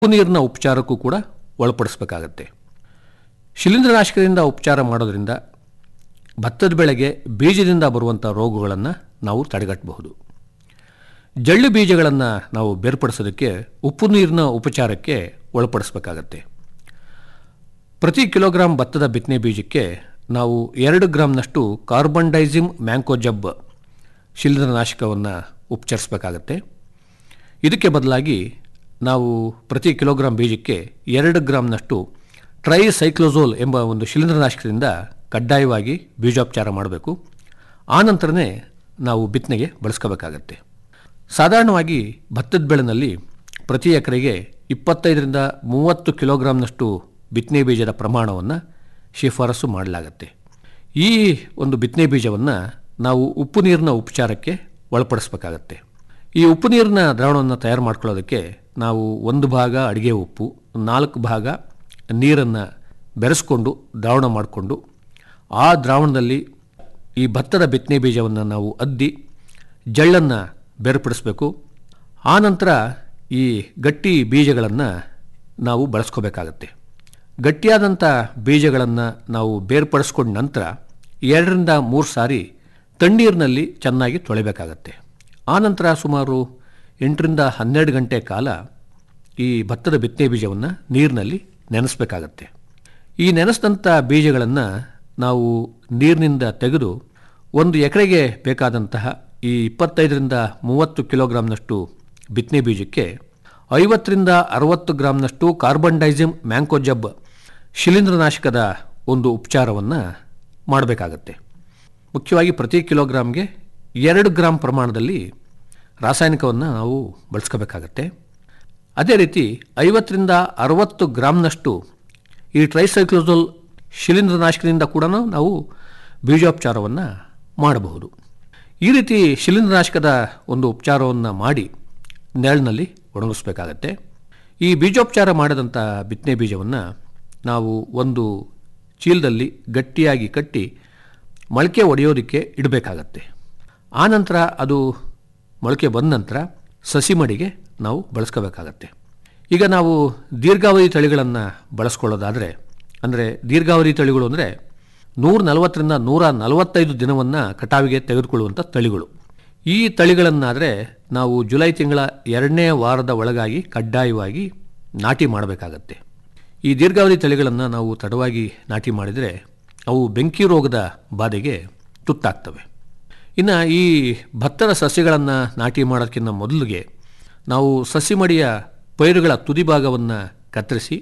ನೀರಿನ ಉಪಚಾರಕ್ಕೂ ಕೂಡ ಒಳಪಡಿಸಬೇಕಾಗತ್ತೆ ಶಿಲೀಂಧ್ರನಾಶಕದಿಂದ ಉಪಚಾರ ಮಾಡೋದ್ರಿಂದ ಭತ್ತದ ಬೆಳೆಗೆ ಬೀಜದಿಂದ ಬರುವಂಥ ರೋಗಗಳನ್ನು ನಾವು ತಡೆಗಟ್ಟಬಹುದು ಜಳ್ಳು ಬೀಜಗಳನ್ನು ನಾವು ಬೇರ್ಪಡಿಸೋದಕ್ಕೆ ಉಪ್ಪು ನೀರಿನ ಉಪಚಾರಕ್ಕೆ ಒಳಪಡಿಸಬೇಕಾಗತ್ತೆ ಪ್ರತಿ ಕಿಲೋಗ್ರಾಂ ಭತ್ತದ ಬಿತ್ತನೆ ಬೀಜಕ್ಕೆ ನಾವು ಎರಡು ಗ್ರಾಂನಷ್ಟು ಕಾರ್ಬನ್ ಡೈಸಿಮ್ ಮ್ಯಾಂಕೋಜಬ್ ಶಿಲೀಂಧ್ರನಾಶಕವನ್ನು ಉಪಚರಿಸಬೇಕಾಗತ್ತೆ ಇದಕ್ಕೆ ಬದಲಾಗಿ ನಾವು ಪ್ರತಿ ಕಿಲೋಗ್ರಾಂ ಬೀಜಕ್ಕೆ ಎರಡು ಗ್ರಾಂನಷ್ಟು ಟ್ರೈಸೈಕ್ಲೋಸೋಲ್ ಎಂಬ ಒಂದು ಶಿಲೀಂಧ್ರನಾಶಕದಿಂದ ಕಡ್ಡಾಯವಾಗಿ ಬೀಜೋಪಚಾರ ಮಾಡಬೇಕು ಆನಂತರನೇ ನಾವು ಬಿತ್ತನೆಗೆ ಬಳಸ್ಕೋಬೇಕಾಗತ್ತೆ ಸಾಧಾರಣವಾಗಿ ಭತ್ತದ ಬೆಳೆನಲ್ಲಿ ಪ್ರತಿ ಎಕರೆಗೆ ಇಪ್ಪತ್ತೈದರಿಂದ ಮೂವತ್ತು ಕಿಲೋಗ್ರಾಂನಷ್ಟು ಬಿತ್ತನೆ ಬೀಜದ ಪ್ರಮಾಣವನ್ನು ಶಿಫಾರಸು ಮಾಡಲಾಗತ್ತೆ ಈ ಒಂದು ಬಿತ್ತನೆ ಬೀಜವನ್ನು ನಾವು ಉಪ್ಪು ನೀರಿನ ಉಪಚಾರಕ್ಕೆ ಒಳಪಡಿಸಬೇಕಾಗತ್ತೆ ಈ ಉಪ್ಪು ನೀರಿನ ದ್ರಾವಣವನ್ನು ತಯಾರು ಮಾಡ್ಕೊಳ್ಳೋದಕ್ಕೆ ನಾವು ಒಂದು ಭಾಗ ಅಡುಗೆ ಉಪ್ಪು ನಾಲ್ಕು ಭಾಗ ನೀರನ್ನು ಬೆರೆಸ್ಕೊಂಡು ದ್ರಾವಣ ಮಾಡಿಕೊಂಡು ಆ ದ್ರಾವಣದಲ್ಲಿ ಈ ಭತ್ತದ ಬಿತ್ತನೆ ಬೀಜವನ್ನು ನಾವು ಅದ್ದಿ ಜಳ್ಳನ್ನು ಬೇರ್ಪಡಿಸಬೇಕು ಆನಂತರ ಈ ಗಟ್ಟಿ ಬೀಜಗಳನ್ನು ನಾವು ಬಳಸ್ಕೋಬೇಕಾಗತ್ತೆ ಗಟ್ಟಿಯಾದಂಥ ಬೀಜಗಳನ್ನು ನಾವು ಬೇರ್ಪಡಿಸ್ಕೊಂಡ ನಂತರ ಎರಡರಿಂದ ಮೂರು ಸಾರಿ ತಣ್ಣೀರಿನಲ್ಲಿ ಚೆನ್ನಾಗಿ ತೊಳಿಬೇಕಾಗತ್ತೆ ಆನಂತರ ಸುಮಾರು ಎಂಟರಿಂದ ಹನ್ನೆರಡು ಗಂಟೆ ಕಾಲ ಈ ಭತ್ತದ ಬಿತ್ತನೆ ಬೀಜವನ್ನು ನೀರಿನಲ್ಲಿ ನೆನೆಸಬೇಕಾಗತ್ತೆ ಈ ನೆನೆಸಿದಂಥ ಬೀಜಗಳನ್ನು ನಾವು ನೀರಿನಿಂದ ತೆಗೆದು ಒಂದು ಎಕರೆಗೆ ಬೇಕಾದಂತಹ ಈ ಇಪ್ಪತ್ತೈದರಿಂದ ಮೂವತ್ತು ಕಿಲೋಗ್ರಾಂನಷ್ಟು ಬಿತ್ತನೆ ಬೀಜಕ್ಕೆ ಐವತ್ತರಿಂದ ಅರವತ್ತು ಗ್ರಾಂನಷ್ಟು ಕಾರ್ಬನ್ ಡೈಸಿಮ್ ಮ್ಯಾಂಕೋಜಬ್ ಶಿಲೀಂಧ್ರನಾಶಕದ ಒಂದು ಉಪಚಾರವನ್ನು ಮಾಡಬೇಕಾಗತ್ತೆ ಮುಖ್ಯವಾಗಿ ಪ್ರತಿ ಕಿಲೋಗ್ರಾಮ್ಗೆ ಎರಡು ಗ್ರಾಂ ಪ್ರಮಾಣದಲ್ಲಿ ರಾಸಾಯನಿಕವನ್ನು ನಾವು ಬಳಸ್ಕೋಬೇಕಾಗತ್ತೆ ಅದೇ ರೀತಿ ಐವತ್ತರಿಂದ ಅರವತ್ತು ಗ್ರಾಂನಷ್ಟು ಈ ಟ್ರೈಸೈಕ್ಲೋಸೋಲ್ ಶಿಲೀಂಧ್ರನಾಶಕದಿಂದ ಕೂಡ ನಾವು ಬೀಜೋಪಚಾರವನ್ನು ಮಾಡಬಹುದು ಈ ರೀತಿ ಶಿಲೀಂಧ್ರನಾಶಕದ ಒಂದು ಉಪಚಾರವನ್ನು ಮಾಡಿ ನೆರಳಿನಲ್ಲಿ ಒಣಗಿಸ್ಬೇಕಾಗತ್ತೆ ಈ ಬೀಜೋಪಚಾರ ಮಾಡಿದಂಥ ಬಿತ್ತನೆ ಬೀಜವನ್ನು ನಾವು ಒಂದು ಚೀಲದಲ್ಲಿ ಗಟ್ಟಿಯಾಗಿ ಕಟ್ಟಿ ಮೊಳಕೆ ಒಡೆಯೋದಕ್ಕೆ ಇಡಬೇಕಾಗತ್ತೆ ಆನಂತರ ಅದು ಮೊಳಕೆ ಬಂದ ನಂತರ ಸಸಿ ಮಡಿಗೆ ನಾವು ಬಳಸ್ಕೋಬೇಕಾಗತ್ತೆ ಈಗ ನಾವು ದೀರ್ಘಾವಧಿ ತಳಿಗಳನ್ನು ಬಳಸ್ಕೊಳ್ಳೋದಾದರೆ ಅಂದರೆ ದೀರ್ಘಾವಧಿ ತಳಿಗಳು ಅಂದರೆ ನೂರ ನಲವತ್ತರಿಂದ ನೂರ ನಲವತ್ತೈದು ದಿನವನ್ನು ಕಟಾವಿಗೆ ತೆಗೆದುಕೊಳ್ಳುವಂಥ ತಳಿಗಳು ಈ ತಳಿಗಳನ್ನಾದರೆ ನಾವು ಜುಲೈ ತಿಂಗಳ ಎರಡನೇ ವಾರದ ಒಳಗಾಗಿ ಕಡ್ಡಾಯವಾಗಿ ನಾಟಿ ಮಾಡಬೇಕಾಗತ್ತೆ ಈ ದೀರ್ಘಾವಧಿ ತಳಿಗಳನ್ನು ನಾವು ತಡವಾಗಿ ನಾಟಿ ಮಾಡಿದರೆ ಅವು ಬೆಂಕಿ ರೋಗದ ಬಾಧೆಗೆ ತುತ್ತಾಗ್ತವೆ ಇನ್ನು ಈ ಭತ್ತದ ಸಸ್ಯಗಳನ್ನು ನಾಟಿ ಮಾಡೋದಕ್ಕಿಂತ ಮೊದಲಿಗೆ ನಾವು ಸಸಿ ಮಡಿಯ ಪೈರುಗಳ ತುದಿ ಭಾಗವನ್ನು ಕತ್ತರಿಸಿ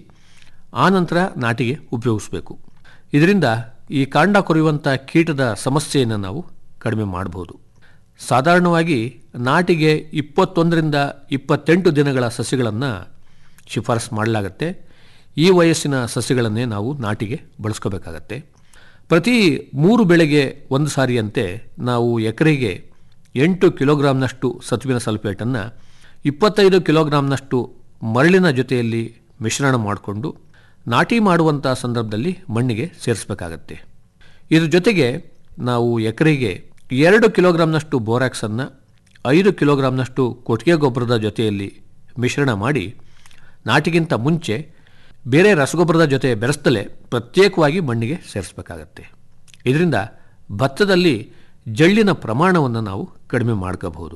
ಆನಂತರ ನಾಟಿಗೆ ಉಪಯೋಗಿಸಬೇಕು ಇದರಿಂದ ಈ ಕಾಂಡ ಕೊರೆಯುವಂಥ ಕೀಟದ ಸಮಸ್ಯೆಯನ್ನು ನಾವು ಕಡಿಮೆ ಮಾಡಬಹುದು ಸಾಧಾರಣವಾಗಿ ನಾಟಿಗೆ ಇಪ್ಪತ್ತೊಂದರಿಂದ ಇಪ್ಪತ್ತೆಂಟು ದಿನಗಳ ಸಸ್ಯಗಳನ್ನು ಶಿಫಾರಸು ಮಾಡಲಾಗತ್ತೆ ಈ ವಯಸ್ಸಿನ ಸಸ್ಯಗಳನ್ನೇ ನಾವು ನಾಟಿಗೆ ಬಳಸ್ಕೋಬೇಕಾಗತ್ತೆ ಪ್ರತಿ ಮೂರು ಬೆಳೆಗೆ ಒಂದು ಸಾರಿಯಂತೆ ನಾವು ಎಕರೆಗೆ ಎಂಟು ಕಿಲೋಗ್ರಾಂನಷ್ಟು ಸತುವಿನ ಸಲ್ಫೇಟನ್ನು ಇಪ್ಪತ್ತೈದು ಕಿಲೋಗ್ರಾಂನಷ್ಟು ಮರಳಿನ ಜೊತೆಯಲ್ಲಿ ಮಿಶ್ರಣ ಮಾಡಿಕೊಂಡು ನಾಟಿ ಮಾಡುವಂಥ ಸಂದರ್ಭದಲ್ಲಿ ಮಣ್ಣಿಗೆ ಸೇರಿಸಬೇಕಾಗತ್ತೆ ಇದ್ರ ಜೊತೆಗೆ ನಾವು ಎಕರೆಗೆ ಎರಡು ಕಿಲೋಗ್ರಾಂನಷ್ಟು ಬೋರಾಕ್ಸನ್ನು ಐದು ಕಿಲೋಗ್ರಾಂನಷ್ಟು ಕೊಟ್ಟಿಗೆ ಗೊಬ್ಬರದ ಜೊತೆಯಲ್ಲಿ ಮಿಶ್ರಣ ಮಾಡಿ ನಾಟಿಗಿಂತ ಮುಂಚೆ ಬೇರೆ ರಸಗೊಬ್ಬರದ ಜೊತೆ ಬೆರೆಸ್ತಲೇ ಪ್ರತ್ಯೇಕವಾಗಿ ಮಣ್ಣಿಗೆ ಸೇರಿಸಬೇಕಾಗತ್ತೆ ಇದರಿಂದ ಭತ್ತದಲ್ಲಿ ಜಳ್ಳಿನ ಪ್ರಮಾಣವನ್ನು ನಾವು ಕಡಿಮೆ ಮಾಡ್ಕೋಬಹುದು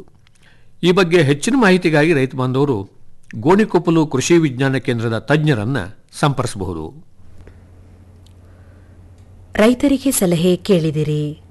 ಈ ಬಗ್ಗೆ ಹೆಚ್ಚಿನ ಮಾಹಿತಿಗಾಗಿ ರೈತ ಬಾಂಧವರು ಗೋಣಿಕೊಪ್ಪಲು ಕೃಷಿ ವಿಜ್ಞಾನ ಕೇಂದ್ರದ ತಜ್ಞರನ್ನು ಸಂಪರ್ಸಬಹುದು ರೈತರಿಗೆ ಸಲಹೆ ಕೇಳಿದಿರಿ